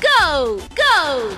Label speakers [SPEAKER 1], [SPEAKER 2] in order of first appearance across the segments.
[SPEAKER 1] go, go!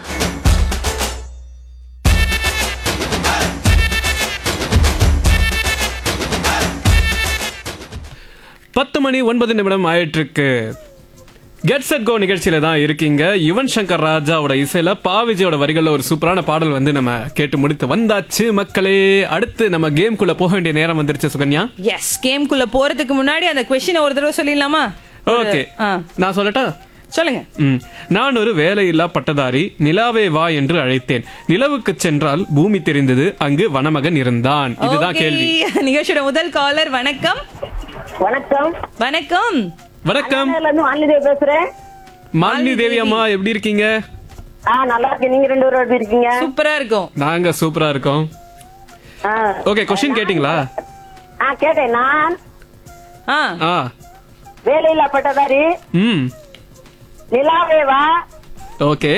[SPEAKER 2] பத்து மணி ஒன்பது நிமிடம் ஆயிட்டிருக்கு கெட் செட் கோ நிகழ்ச்சியில தான் இருக்கீங்க யுவன் சங்கர் ராஜாவோட இசையில பாவிஜியோட வரிகள்ல ஒரு சூப்பரான பாடல் வந்து நம்ம கேட்டு முடித்து வந்தாச்சு மக்களே அடுத்து நம்ம கேம்குள்ள போக வேண்டிய நேரம் வந்துருச்சு சுகன்யா
[SPEAKER 3] எஸ் கேம்குள்ள போறதுக்கு முன்னாடி அந்த கொஸ்டினை ஒரு தடவை சொல்லிடலாமா
[SPEAKER 2] ஓகே
[SPEAKER 3] ஆ.
[SPEAKER 2] நான் சொல்லட்டா
[SPEAKER 3] சொல்லுங்க
[SPEAKER 2] ம். நான் ஒரு வேலையில்லா பட்டதாரி நிலாவே வா என்று அழைத்தேன் நிலவுக்கு சென்றால் பூமி தெரிந்தது அங்கு வனமகன் இருந்தான் இதுதான்
[SPEAKER 3] Okay.
[SPEAKER 2] கேள்வி
[SPEAKER 3] நிகழ்ச்சியோட முதல் காலர் வணக்கம்
[SPEAKER 4] வணக்கம்
[SPEAKER 3] வணக்கம்
[SPEAKER 2] வணக்கம்
[SPEAKER 4] அண்ணாநகர்ல இருந்து மாலினி பேசுறேன்
[SPEAKER 2] மாலினி தேவி அம்மா எப்படி இருக்கீங்க
[SPEAKER 4] ஆ நல்லா இருக்கேன் நீங்க ரெண்டு பேரும் எப்படி இருக்கீங்க
[SPEAKER 3] சூப்பரா இருக்கும்
[SPEAKER 2] நாங்க சூப்பரா இருக்கோம்
[SPEAKER 4] ஆ.
[SPEAKER 2] ஓகே கொஸ்டின் கேட்டிங்களா
[SPEAKER 4] ஆ கேட்டேன் நான்
[SPEAKER 3] ஆ
[SPEAKER 2] ஆ
[SPEAKER 4] வேலையில்லா பட்டதாரி
[SPEAKER 2] ம்
[SPEAKER 4] நிலாவே வா
[SPEAKER 2] ஓகே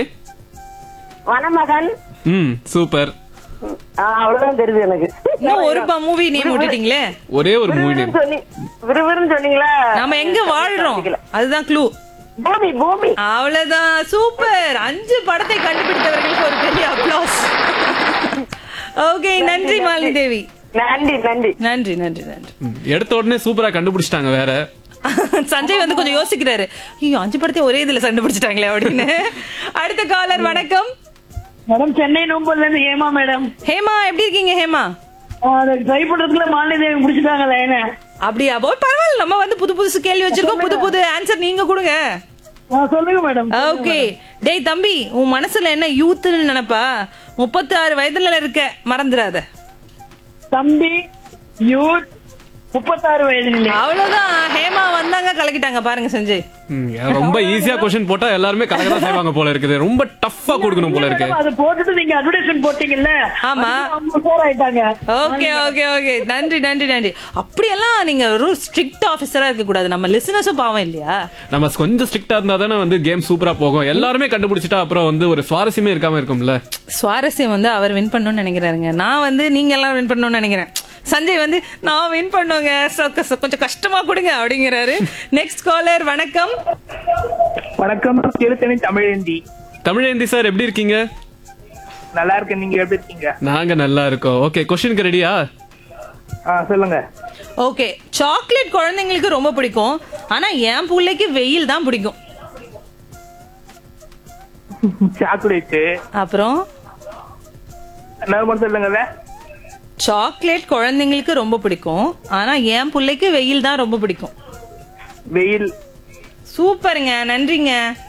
[SPEAKER 4] வனமகன்
[SPEAKER 2] ம் சூப்பர்
[SPEAKER 4] ஆ, அவ்வளவுதான் தெரியுது எனக்கு
[SPEAKER 3] இன்னும் ஒரு மூவி நேம் விட்டுட்டீங்களே
[SPEAKER 2] ஒரே ஒரு மூவி நேம்
[SPEAKER 4] விறுவிறுன்னு சொல்லி விறுவிறுன்னு சொன்னீங்களா
[SPEAKER 3] நாம எங்க வாழ்றோம் அதுதான் க்ளூ
[SPEAKER 4] பூமி பூமி
[SPEAKER 3] அவ்வளவுதான் சூப்பர் அஞ்சு படத்தை கண்டுபிடித்தவர்களுக்கு ஒரு பெரிய அப்ளாஸ் ஓகே நன்றி மாலினி தேவி
[SPEAKER 4] நன்றி நன்றி
[SPEAKER 3] நன்றி நன்றி நன்றி
[SPEAKER 2] எடுத்த உடனே சூப்பரா கண்டுபிடிச்சிட்டாங்க வேற
[SPEAKER 3] சஞ்சய் வந்து கொஞ்சம் யோசிக்கிறாரு ஐயோ அஞ்சு படத்தை ஒரே இதுல கண்டுபிடிச்சிட்டாங்களே அப்படின்னு அடுத்த காலர் வணக்கம்
[SPEAKER 5] மேடம் சென்னை நோம்பல்ல இருந்து ஹேமா மேடம்
[SPEAKER 3] ஹேமா எப்படி இருக்கீங்க ஹேமா
[SPEAKER 5] அதை ட்ரை பண்றதுக்குள்ள மாலினி தேவி முடிச்சுட்டாங்க லைன
[SPEAKER 3] அப்படியா போய் பரவாயில்ல நம்ம வந்து புது புதுசு கேள்வி வச்சிருக்கோம் புது புது ஆன்சர் நீங்க கொடுங்க
[SPEAKER 5] சொல்லுங்க மேடம்
[SPEAKER 3] ஓகே டேய் தம்பி உன் மனசுல என்ன யூத்னு நினைப்பா முப்பத்தி ஆறு வயதுல இருக்க மறந்துடாத
[SPEAKER 5] தம்பி யூத் முப்பத்தாறு வயது நிலை
[SPEAKER 3] அவ்வளவுதான் ஹேமா வந்தாங்க கலக்கிட்டாங்க பாருங்க சஞ்சய்
[SPEAKER 2] ம், ரொம்ப ஈஸியா கொஸ்டின் போட்டா எல்லாருமே கலக்க தான் செய்வாங்க போல இருக்குது ரொம்ப டஃப்பா கொடுக்கணும் போல இருக்கு
[SPEAKER 5] மேடம், அது போட்டுட்டு நீங்க அட்வர்டைஸ்மெண்ட் போட்டீங்கல்ல
[SPEAKER 3] ஆமா.
[SPEAKER 5] அதுக்கு அவங்க உஷார் ஆயிட்டாங்க
[SPEAKER 3] ஓகே ஓகே ஓகே நன்றி நன்றி நன்றி அப்படியெல்லாம் நீங்க ஒரு ஸ்ட்ரிக்ட் ஆபீசரா இருக்க கூடாது நம்ம லிசனர்ஸும் பாவம் இல்லையா
[SPEAKER 2] நம்ம கொஞ்சம் ஸ்ட்ரிக்டா இருந்தா தானே வந்து கேம் சூப்பரா போகும் எல்லாருமே கண்டுபிடிச்சிட்டா அப்புறம் வந்து ஒரு சுவாரஸ்யமே இருக்காம இருக்கும்ல
[SPEAKER 3] சுவாரஸ்யம் வந்து அவர் வின் பண்ணணும்னு நினைக்கிறாருங்க நான் வந்து நீங்க எல்லாம் வின் பண்ணணும்னு நினைக்கிறேன் சஞ்சய் வந்து நான் வின் பண்ணுவேங்க So, க- கொஞ்சம் கஷ்டமா கொடுங்க அப்படிங்கிறாரு நெக்ஸ்ட் காலர் வணக்கம்
[SPEAKER 5] வணக்கம் திருத்தணி தமிழேந்தி
[SPEAKER 2] தமிழேந்தி சார் எப்படி இருக்கீங்க
[SPEAKER 5] நல்லா இருக்கேன் நீங்க எப்படி இருக்கீங்க
[SPEAKER 2] நாங்க நல்லா இருக்கோம் ஓகே கொஸ்டினுக்கு ரெடியா
[SPEAKER 5] சொல்லுங்க
[SPEAKER 3] ஓகே சாக்லேட் குழந்தைங்களுக்கு ரொம்ப பிடிக்கும் ஆனா என் பிள்ளைக்கு வெயில் தான் பிடிக்கும்
[SPEAKER 5] சாக்லேட்
[SPEAKER 3] அப்புறம்
[SPEAKER 5] என்ன சொல்லுங்க
[SPEAKER 3] சாக்லேட் குழந்தைங்களுக்கு ரொம்ப பிடிக்கும் ஆனா என் பிள்ளைக்கு வெயில் தான் ரொம்ப பிடிக்கும்
[SPEAKER 5] வெயில்
[SPEAKER 3] சூப்பருங்க நன்றிங்க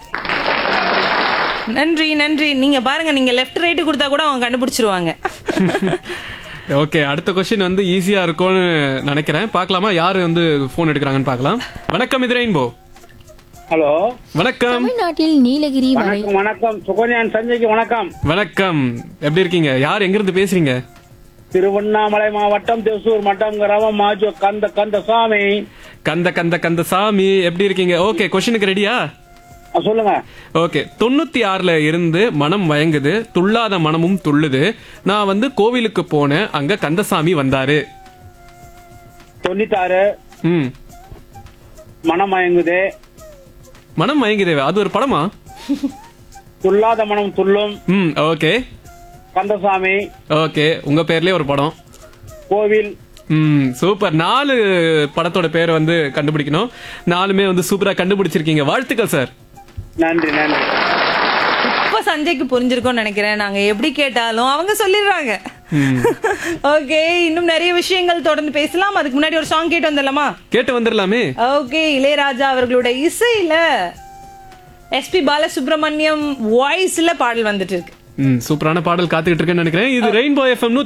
[SPEAKER 3] நன்றி நன்றி நீங்க பாருங்க நீங்க லெஃப்ட் ரைட்டு கொடுத்தா கூட அவங்க கண்டுபிடிச்சிருவாங்க
[SPEAKER 2] ஓகே அடுத்த கொஸ்டின் வந்து ஈஸியா இருக்கும்னு நினைக்கிறேன் பார்க்கலாமா யாரு வந்து போன் எடுக்கிறாங்கன்னு பார்க்கலாம் வணக்கம் இது ரெயின்போ
[SPEAKER 6] ஹலோ
[SPEAKER 2] வணக்கம்
[SPEAKER 1] தமிழ்நாட்டில் நீலகிரி வரை
[SPEAKER 6] வணக்கம் வணக்கம் சுகன்யான் சஞ்சய்க்கு வணக்கம்
[SPEAKER 2] வணக்கம் எப்படி இருக்கீங்க யார் எங்க இருந்து பேசுறீங்க
[SPEAKER 6] திருவண்ணாமலை மாவட்டம் திருசூர் மட்டம் கிராமம் மாஜோ கந்த கந்த சாமி
[SPEAKER 2] கந்த கந்த கந்த சாமி எப்படி இருக்கீங்க ஓகே கொஸ்டினுக்கு ரெடியா
[SPEAKER 6] ஆ, சொல்லுங்க
[SPEAKER 2] ஓகே தொண்ணூத்தி ஆறுல இருந்து மனம் வயங்குது துள்ளாத மனமும் துள்ளுது நான் வந்து கோவிலுக்கு போனேன் அங்க கந்தசாமி வந்தாரு
[SPEAKER 6] தொண்ணூத்தாறு
[SPEAKER 2] ம்
[SPEAKER 6] மனம் மயங்குது
[SPEAKER 2] மனம் மயங்குதேவா அது ஒரு படமா
[SPEAKER 6] துள்ளாத மனம் துள்ளும்
[SPEAKER 2] ம் ஓகே
[SPEAKER 6] கந்தசாமி
[SPEAKER 2] ஓகே உங்க பேர்லயே ஒரு படம்
[SPEAKER 6] கோவில்
[SPEAKER 2] ம் சூப்பர் நாலு படத்தோட பேரை வந்து கண்டுபிடிக்கணும் நாலுமே வந்து சூப்பரா கண்டுபிடிச்சிருக்கீங்க வாழ்த்துக்கள் சார்
[SPEAKER 6] நன்றி நன்றி
[SPEAKER 3] இப்ப சஞ்சய்க்கு புரிஞ்சிருக்கும்னு நினைக்கிறேன் நாங்க எப்படி கேட்டாலும் அவங்க சொல்லிடுறாங்க ஓகே இன்னும் நிறைய விஷயங்கள் தொடர்ந்து பேசலாம் அதுக்கு முன்னாடி ஒரு சாங் கேட்டு வந்துடலாமா
[SPEAKER 2] கேட்டு வந்துடலாமே
[SPEAKER 3] ஓகே இளையராஜா அவர்களோட இசையில எஸ்பி பாலசுப்ரமணியம் வாய்ஸ்ல பாடல் வந்துட்டு இருக்கு
[SPEAKER 2] ம் சூப்பரான பாடல் காத்துக்கிட்டு இருக்கேன்னு நினைக்கிறேன் இது ரெயின்போ எஃப்எம்